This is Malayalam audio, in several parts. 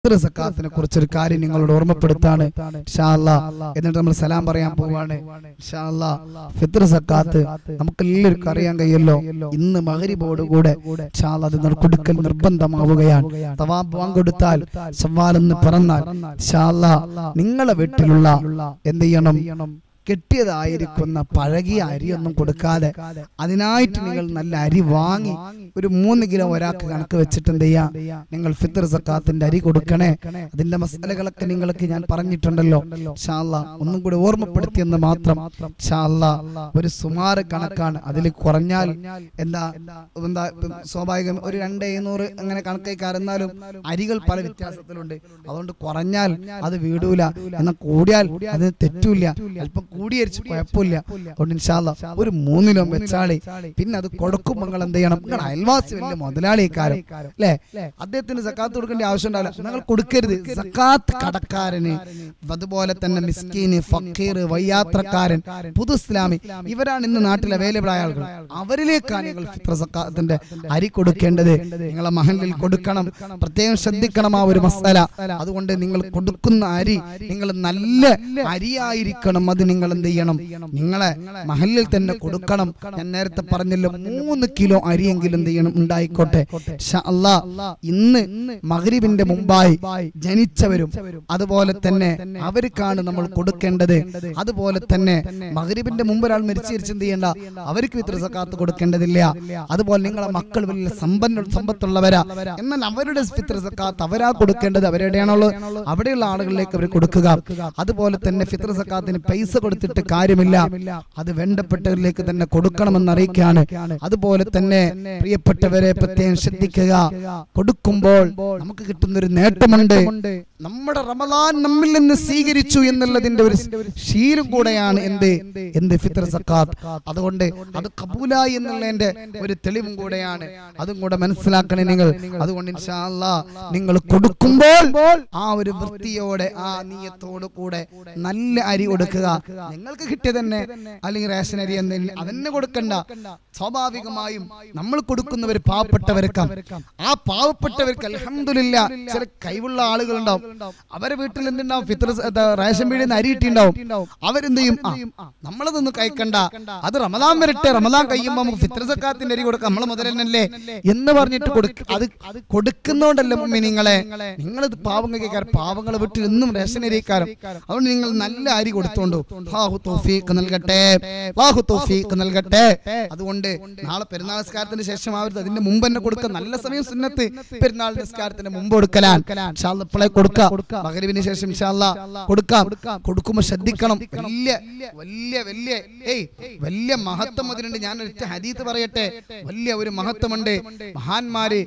ഫിത്ർ സക്കാത്തിനെ കുറിച്ചൊരു കാര്യം നിങ്ങളോട് ഓർമ്മപ്പെടുത്താണ് ഇൻഷാ അല്ലാ. എന്നിട്ട് നമ്മൾ സലാം പറയാൻ പോവാണ് ഇൻഷാ അല്ലാ. ഫിത്ർ സക്കാത്ത് നമുക്ക് എല്ലാവർക്കും അറിയാൻ കഴിയല്ലോ ഇന്ന് മകരിബോട് കൂടെ ഇൻഷാ അല്ലാ അത് നിർ- കൊടുക്കൽ നിർബന്ധമാവുകയാണ് തവാബ് വാങ്കൊടുത്താൽ സവാലെന്ന് പറഞ്ഞാൽ ഇൻഷാ അല്ലാ, നിങ്ങളെ വീട്ടിലുള്ള എന്ത് ചെയ്യണം കെട്ടിയതായിരിക്കുന്ന പഴകിയ അരിയൊന്നും കൊടുക്കാതെ അതിനായിട്ട് നിങ്ങൾ നല്ല അരി വാങ്ങി ഒരു മൂന്ന് കിലോ ഒരാൾക്ക് കണക്ക് വെച്ചിട്ട് എന്ത് ചെയ്യാ നിങ്ങൾ ഫിത്തർ സക്കാത്തിന്റെ അരി കൊടുക്കണേ അതിന്റെ മസാലകളൊക്കെ നിങ്ങൾക്ക് ഞാൻ പറഞ്ഞിട്ടുണ്ടല്ലോ ഷാല്ല ഒന്നും കൂടി ഓർമ്മപ്പെടുത്തിയെന്ന് മാത്രം ഷാല്ല ഒരു സുമാറ് കണക്കാണ് അതിൽ കുറഞ്ഞാൽ എന്താ എന്താ ഇപ്പം സ്വാഭാവികം ഒരു രണ്ട് എഴുന്നൂറ് അങ്ങനെ കണക്കേക്കാരെന്നാലും അരികൾ പല വ്യത്യാസത്തിലുണ്ട് അതുകൊണ്ട് കുറഞ്ഞാൽ അത് വീടൂല എന്നാൽ കൂടിയാൽ അത് തെറ്റൂല അല്പം കൂടിയരിച്ച് കുഴപ്പമില്ല അതുകൊണ്ട് ഇൻഷാല്ല ഒരു മൂന്നിലോ വെച്ചാളി പിന്നെ അത് കൊടുക്കുമ്പോൾ നിങ്ങൾ എന്ത് ചെയ്യണം നിങ്ങൾ അയൽവാസി വലിയ മുതലാളിക്കാരൻ അല്ലേ അദ്ദേഹത്തിന് സക്കാത്ത് കൊടുക്കേണ്ട ആവശ്യം ഉണ്ടാവില്ല നിങ്ങൾ കൊടുക്കരുത് സക്കാത്ത് കടക്കാരന് അതുപോലെ തന്നെ മിസ്കീന് ഫക്കീർ വയ്യാത്രക്കാരൻ പുതു ഇസ്ലാമി ഇവരാണ് ഇന്ന് നാട്ടിൽ അവൈലബിൾ ആയ ആളുകൾ അവരിലേക്കാണ് നിങ്ങൾ ഫിത്ര സക്കാത്തിന്റെ അരി കൊടുക്കേണ്ടത് നിങ്ങളെ മഹലിൽ കൊടുക്കണം പ്രത്യേകം ശ്രദ്ധിക്കണം ആ ഒരു മസാല അതുകൊണ്ട് നിങ്ങൾ കൊടുക്കുന്ന അരി നിങ്ങൾ നല്ല അരിയായിരിക്കണം അത് നിങ്ങൾ എന്ത് ചെയ്യണം നിങ്ങളെ മഹലിൽ തന്നെ കൊടുക്കണം ഞാൻ നേരത്തെ പറഞ്ഞല്ലോ മൂന്ന് കിലോ അരിയെങ്കിലും എന്ത് ചെയ്യണം ഉണ്ടായിക്കോട്ടെ ഇൻഷാ അല്ലാ ഇന്ന് മഗ്രിബിന്റെ മുമ്പായി ജനിച്ചവരും അതുപോലെ തന്നെ അവർക്കാണ് നമ്മൾ കൊടുക്കേണ്ടത് അതുപോലെ തന്നെ മഗ്രിബിന്റെ മുമ്പ് ഒരാൾ മരിച്ചു തിരിച്ച് എന്ത് ചെയ്യണ്ട അവർക്ക് വിത്ര സക്കാത്ത് കൊടുക്കേണ്ടതില്ല അതുപോലെ നിങ്ങളെ മക്കൾ വലിയ സമ്പന്ന സമ്പത്തുള്ളവരാ എന്നാൽ അവരുടെ ഫിത്ര സക്കാത്ത് അവരാ കൊടുക്കേണ്ടത് അവരെവിടെയാണുള്ളത് അവിടെയുള്ള ആളുകളിലേക്ക് അവർ കൊടുക്കുക അതുപോലെ തന്നെ ഫിത്ര സക്കാത്തിന് പൈസ കൊടുത്തിട്ട് കാര്യമില്ല അത് വേണ്ടപ്പെട്ടവരിലേക്ക് തന്നെ കൊടുക്കണമെന്ന് അറിയിക്കാണ് അതുപോലെ തന്നെ പ്രിയപ്പെട്ടവരെ പ്രത്യേകം ശ്രദ്ധിക്കുക കൊടുക്കുമ്പോൾ നമുക്ക് കിട്ടുന്ന ഒരു നേട്ടമുണ്ട് നമ്മുടെ റമദാൻ നമ്മിൽ നിന്ന് സ്വീകരിച്ചു എന്നുള്ളതിന്റെ ഒരു ശീലം കൂടെയാണ് എന്ത് എന്ത് ഫിത്ര സക്കാത്ത് അതുകൊണ്ട് അത് കബൂലായി എന്നുള്ളതിന്റെ ഒരു തെളിവും കൂടെയാണ് അതും കൂടെ മനസ്സിലാക്കണേ നിങ്ങൾ അതുകൊണ്ട് ഇൻഷാ അല്ലാ നിങ്ങൾ കൊടുക്കുമ്പോൾ ആ ഒരു വൃത്തിയോടെ ആ നീയത്തോട് കൂടെ നല്ല അരി കൊടുക്കുക നിങ്ങൾക്ക് കിട്ടിയ തന്നെ അല്ലെങ്കിൽ റേഷൻ അരി എന്തെങ്കിലും അതന്നെ കൊടുക്കണ്ട സ്വാഭാവികമായും നമ്മൾ കൊടുക്കുന്നവർ പാവപ്പെട്ടവർക്കാം ആ പാവപ്പെട്ടവർക്ക് അലഹമില്ല ചില കൈവുള്ള ആളുകളുണ്ടാവും അവരെ വീട്ടിൽ എന്തുണ്ടാവും ഫിത്ര റേഷൻ പീടിയിൽ നിന്ന് അരി കിട്ടിണ്ടാവും അവരെന്ത് ചെയ്യും ആ നമ്മളതൊന്നും കഴിക്കണ്ട അത് റമദാൻ വരട്ടെ റമദാൻ കഴിയുമ്പോ നമുക്ക് ഫിത്ര സക്കാത്തിന്റെ അരി കൊടുക്കാം നമ്മളെ മുതൽ തന്നെയല്ലേ എന്ന് പറഞ്ഞിട്ട് കൊടുക്ക അത് കൊടുക്കുന്നോണ്ടല്ല നിങ്ങളെ നിങ്ങൾ പാവങ്ങൾക്ക് പാവങ്ങളെ വീട്ടിൽ എന്നും റേഷൻ അരിക്കാരം അതുകൊണ്ട് നിങ്ങൾ നല്ല അരി കൊടുത്തോണ്ടു ബാഹു തോഫീക്ക് നൽകട്ടെ ബാഹു തോഫീക്ക് നൽകട്ടെ അതുകൊണ്ട് നാളെ പെരുന്നാൾ നിസ്കാരത്തിന് ശേഷം ആവരുത് അതിന്റെ മുമ്പ് തന്നെ കൊടുക്കുക നല്ല സമയം സുന്നത്ത് പെരുന്നാൾ നിസ്കാരത്തിന് മുമ്പ് കൊടുക്കലാൻ ഇൻഷാല്ലാ ഇപ്പോഴേ കൊടുക്കാം മകരിവിന് ശേഷം ഇൻഷാല്ലാ കൊടുക്കാം കൊടുക്കുമ്പോൾ ശ്രദ്ധിക്കണം വലിയ വലിയ വലിയ ഏയ് വലിയ മഹത്വം അതിനുണ്ട് ഞാൻ ഒറ്റ ഹദീത്ത് പറയട്ടെ വലിയ ഒരു മഹത്വമുണ്ട് മഹാന്മാര്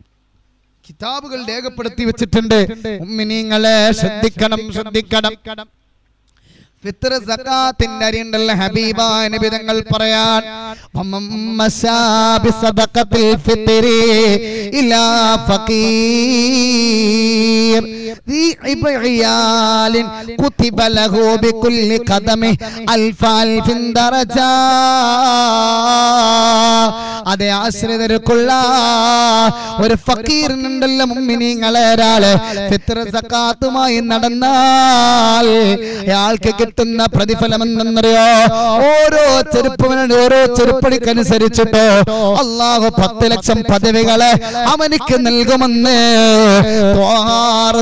കിതാബുകൾ രേഖപ്പെടുത്തി വെച്ചിട്ടുണ്ട് ഉമ്മിനീങ്ങളെ ശ്രദ്ധിക്കണം ശ്രദ്ധിക്കണം ഫിത്ർ സക്കാത്തിന്റെ അരിയുണ്ടല്ലോ ഹബീബ നബിതങ്ങൾ പറയാൻ വമം മശാ ബിസദഖത്തിൽ ഫിത്രി ഇലാ ഫഖീർ ذي عبعيال كتب له بكل قدمه ألف ألف درجة അതെ ആശ്രിതർക്കുള്ള ഒരു ഫക്കീറിനുണ്ടല്ലോ മുമ്മിനിങ്ങളെ ഒരാള് ഫിത്ര സക്കാത്തുമായി നടന്നാൽ അയാൾക്ക് കിട്ടുന്ന പ്രതിഫലം എന്തെന്നറിയോ ഓരോ ചെരുപ്പവനും ഓരോ ചെരുപ്പടിക്കനുസരിച്ചിട്ടോ അള്ളാഹു പത്ത് ലക്ഷം പദവികളെ അവനിക്ക് നൽകുമെന്ന് ത്വാ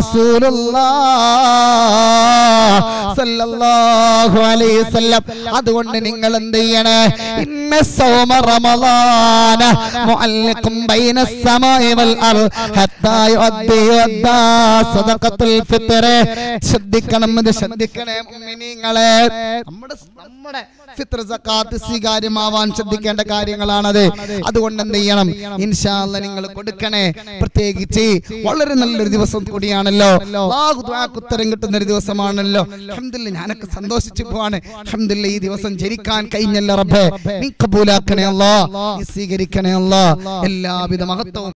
റസൂലുള്ളാഹ് സല്ലല്ലാഹു അലൈഹി വസല്ലം അതുകൊണ്ട് നിങ്ങൾ എന്ത് ചെയ്യണേ ഇന്ന സൗമ റമളാന മുഅല്ലിഖും ബൈന സമാഇ വൽ അർദ് ഹത്താ യുഅദ്ദി വദ്ദാ സദഖത്തുൽ ഫിത്ർ ശ്രദ്ധിക്കണം ഇത് ശ്രദ്ധിക്കണേ മുഅ്മിനീങ്ങളെ നമ്മുടെ നമ്മുടെ ഫിത്ർ സക്കാത്ത് സ്വീകാര്യമാവാൻ ശ്രദ്ധിക്കേണ്ട കാര്യങ്ങളാണത് അതുകൊണ്ട് എന്ത് ചെയ്യണം ഇൻഷാ അല്ലാ നിങ്ങൾ കൊടുക്കണേ പ്രത്യേകിച്ച് വളരെ നല്ലൊരു ദിവസം കൂടിയാണല്ലോ അല്ലാഹു ദുആക്ക് ഉത്തരം കിട്ടുന്ന ഒരു ദിവസമാണല്ലോ അൽഹംദുലില്ലാ ഞാനൊക്കെ സന്തോഷിച്ചു പോവാണ് അൽഹംദുലില്ലാ ഈ ദിവസം ജനിക്കാൻ കഴിഞ്ഞല്ലോ റബ്ബേ നീ കബൂലാക്കണേ അല്ലാ നീ സ്വീകരിക്കണേ അല്ലാ എല്ലാവിധ മഹത്വവും